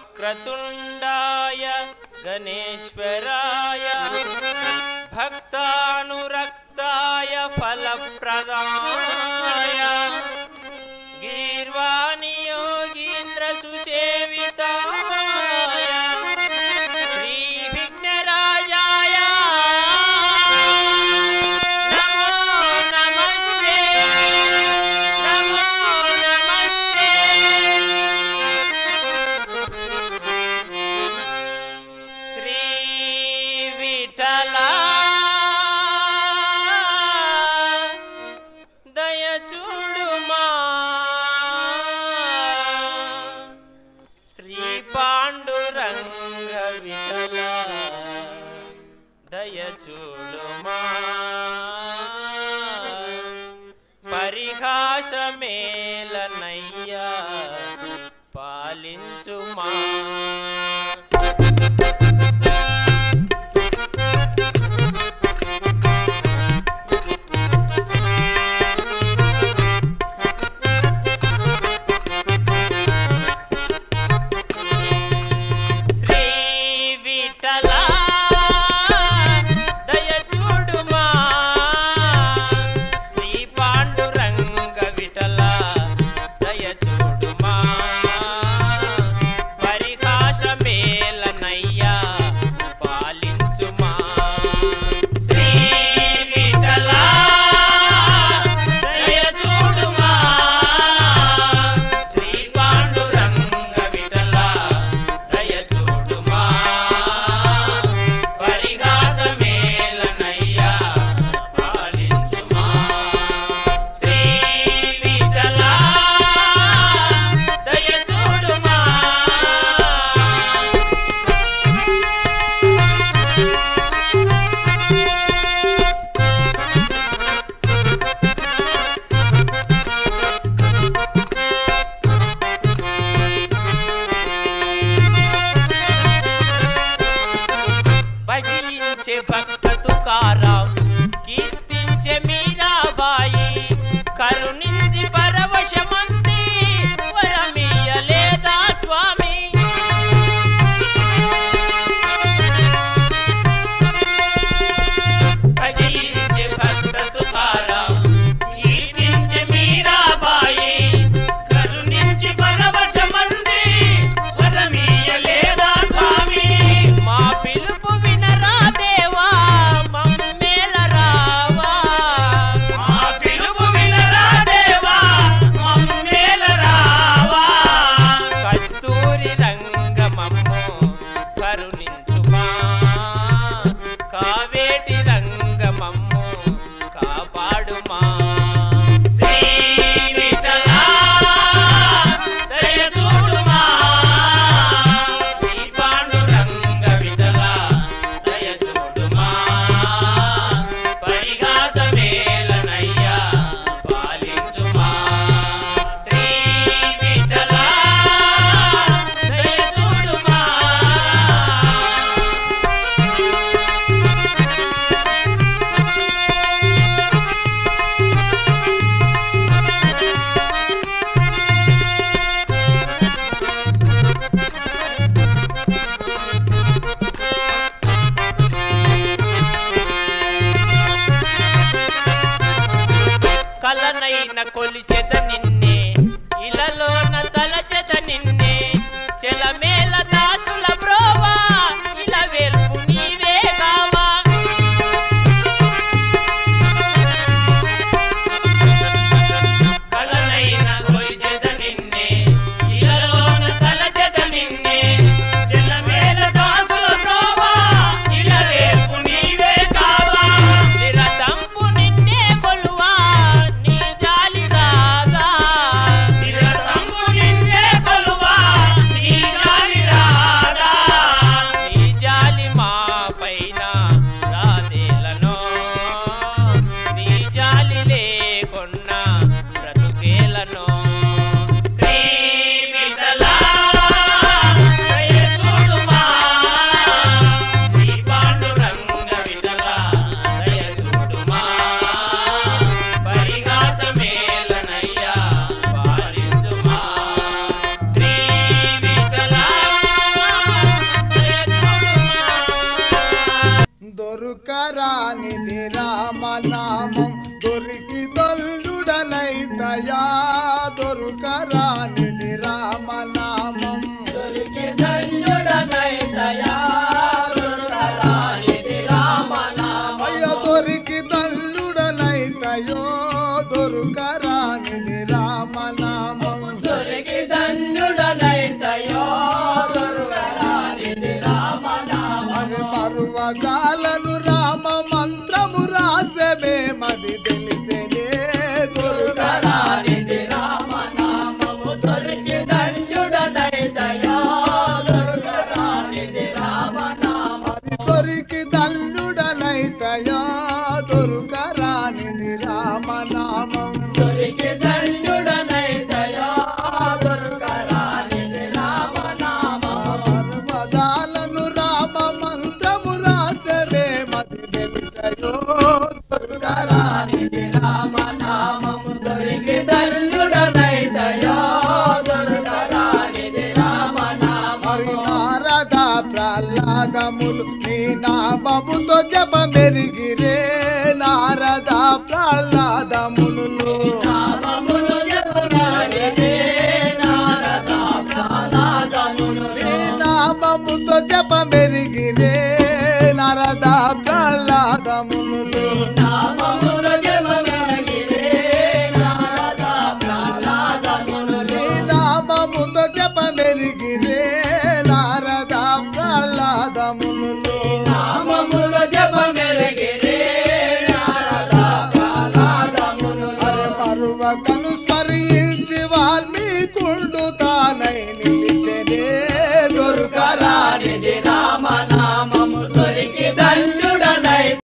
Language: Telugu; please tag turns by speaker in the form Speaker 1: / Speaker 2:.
Speaker 1: వక్రతుండాయ గణేశ్వరాయ భక్తానురక్తాయ ఫలప్రదాయ గీర్వాణి యోగీంద్ర సుసేవితాయ శ్రీ విఘ్నరాజాయ నమో నమస్తే నమో నమస్తే శ్రీ విఠల దయచూడుమా శ్రీ పాండురంగ విఠల దయచూడుమా పరిహాసమేలనయ్యా పాలించుమా శ్రీ విఠల దయచూడుమా శ్రీ పాండురంగ విఠల దయచూడుమా పరిహాస
Speaker 2: మరుమగాలను రామ మంత్రము రాసమే మది తెలిసేనే దొరకరా
Speaker 3: దొరకరానిది రామనామము దొరికి ధన్యుడనైతయా దొరకరానిది రామనామము
Speaker 2: దొరికి తల్లుడనైతయా దొరకరానిది రామనామం
Speaker 3: దొరికి ధన్యుడనైతయా దొరకరానిది రామనామము
Speaker 2: మరుమగాలను రామ మంత్రము రాసమే మది తెలిసయో దొరకరా
Speaker 3: రానిది రామనామము దొరికి ధన్యుడనైతయా దొరకరానిది రామనామము
Speaker 2: మరి నారద ప్రహ్లాదములు నీ నామముతో జప మెరిగిరే నారద ప్రహ్లాదములు
Speaker 3: నామములు జపగానిదే నారద ప్రహ్లాదమును
Speaker 2: నీ నామముతో జప మెరిగిరే నారద ప్రహ్లాదములు
Speaker 3: నామములు జపగానిదే నారద ప్రహ్లాదమును
Speaker 2: నీ నామముతో జప మెరిగిరే నారద ప్రహ్లాదములు
Speaker 3: నామములు జపమెరగిరే నారద ప్రహ్లాదమును
Speaker 2: అరే మరువకను స్మరించి వాల్మీకుండు తానై నిలిచెనే దొరకరా
Speaker 3: రానిది రామనామము దొరికి